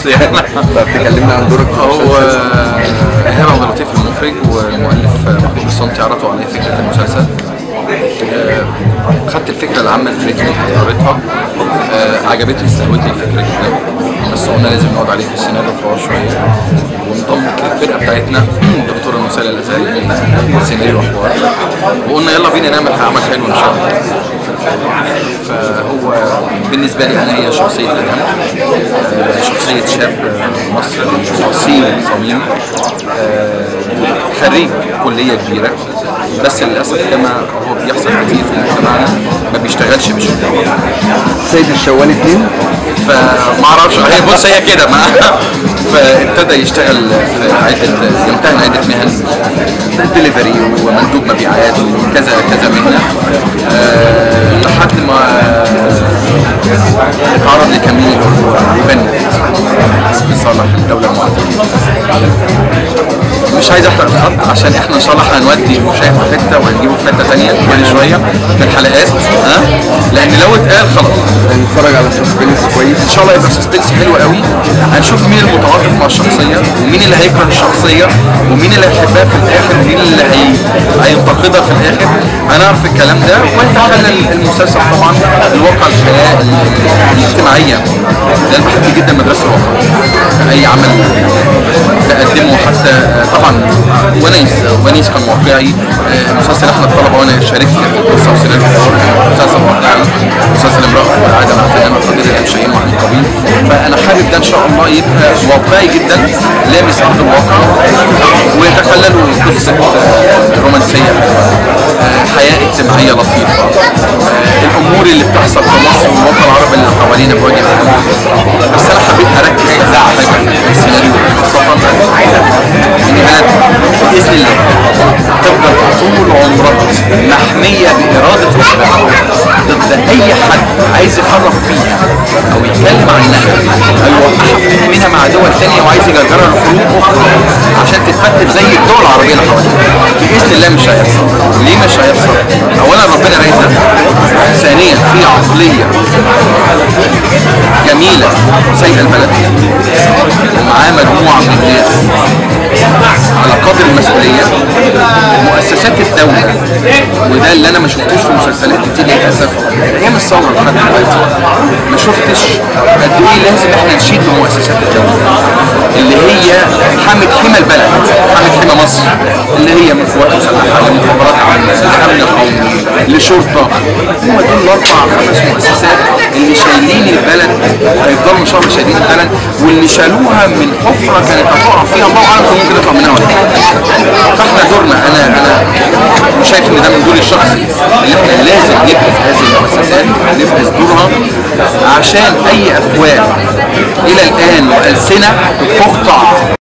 خالص يعني طب تكلمنا عن دورك في هو المسلسل إيهاب عبد اللطيف المخرج والمؤلف محمود الصمتي عرضوا علي فكرة المسلسل آه، خدت الفكرة العامة اللي قريتها قريتها آه، عجبتني استهوتني الفكرة جدا بس قلنا لازم نقعد عليه في السيناريو الحوار شوية وانضمت للفرقة بتاعتنا الدكتور المسائل الأزهري سيناريو وحوار وقلنا يلا بينا نعمل عمل حلو إن شاء الله فهو بالنسبة لي أنا هي شخصية أدهم آه، شخصية شاب آه، مصري أصيل صميم آه، خريج كلية كبيرة بس للأسف كما هو بيحصل كتير في مجتمعنا ما بيشتغلش بشغل سيد الشوال اتنين فما اعرفش هي بص هي كده ما فابتدى يشتغل في عده يمتهن عده مهن دليفري ومندوب مبيعات وكذا كذا مهنه أه لحد ما اتعرض لكمين وبنت اسم صالح الدوله المعديه مش عايز احرق الخط عشان احنا ان شاء الله هنودي المشاهد في حته وهنجيبه في حته ثانيه كل شويه في الحلقات ها لان لو اتقال خلاص هنتفرج على سسبنس كويس ان شاء الله يبقى سسبنس حلو قوي هنشوف مين المتعاطف مع الشخصيه ومين اللي هيكره الشخصيه ومين اللي هيحبها في الاخر ومين اللي هي... هينتقدها في الاخر هنعرف الكلام ده ونتخيل المسلسل طبعا الواقع الحياه ال- الاجتماعيه لان بحب جدا مدرسه الواقع اي عمل تقدمه حتى طبعا ونيس ونيس كان واقعي آه، مسلسل احمد طلبه وانا شاركت في القصه وسيناريو مسلسل واقعي مسلسل امراه والعاده مع فنان القدير الهام شاهين وحمد طويل فانا حابب ده ان شاء الله يبقى واقعي جدا لامس ارض الواقع ويتخللوا قصه آه، رومانسيه آه، حياه اجتماعيه لطيفه آه، الامور اللي بتحصل في مصر والوطن العربي اللي حوالينا بوجه عام بس انا حبيت اركز على حاجه في السيناريو خاصه ان بلد باذن الله تفضل طول عمرها محميه باراده ربنا ضد اي حد عايز يخرب فيها او يتكلم عنها او يوقعها في حين منها مع دول ثانيه وعايز يجرجرها لحروب اخرى عشان تتفتت زي الدول العربيه اللي حوالينا باذن الله مش هيحصل ليه مش هيحصل؟ اولا ربنا رايدنا ثانيا في عقليه جميله سيد البلد ومعاه مجموعه من الناس على قدر المسؤوليه مؤسسات الدوله وده اللي انا ما شفتوش في مسلسلات كتير للاسف ايام الثوره لحد دلوقتي ما شفتش قد ايه لازم احنا نشيد بمؤسسات الدوله اللي هي حامد حمى البلد حامد حمى مصر اللي هي من قوات مسلحه لمخابرات عامه لامن قومي لشرطه هم دول الاربع خمس مؤسسات اللي شايلين البلد هيفضلوا ان شاء الله شايلين البلد واللي شالوها من حفره كانت هتقع فيها الله اعلم كان ممكن يطلع منها ولا لا فاحنا دورنا انا انا شايف ان ده من دور الشخصي اللي احنا لازم نبحث هذه المؤسسات نبحث دورها عشان اي افواه الى الان والسنه تقطع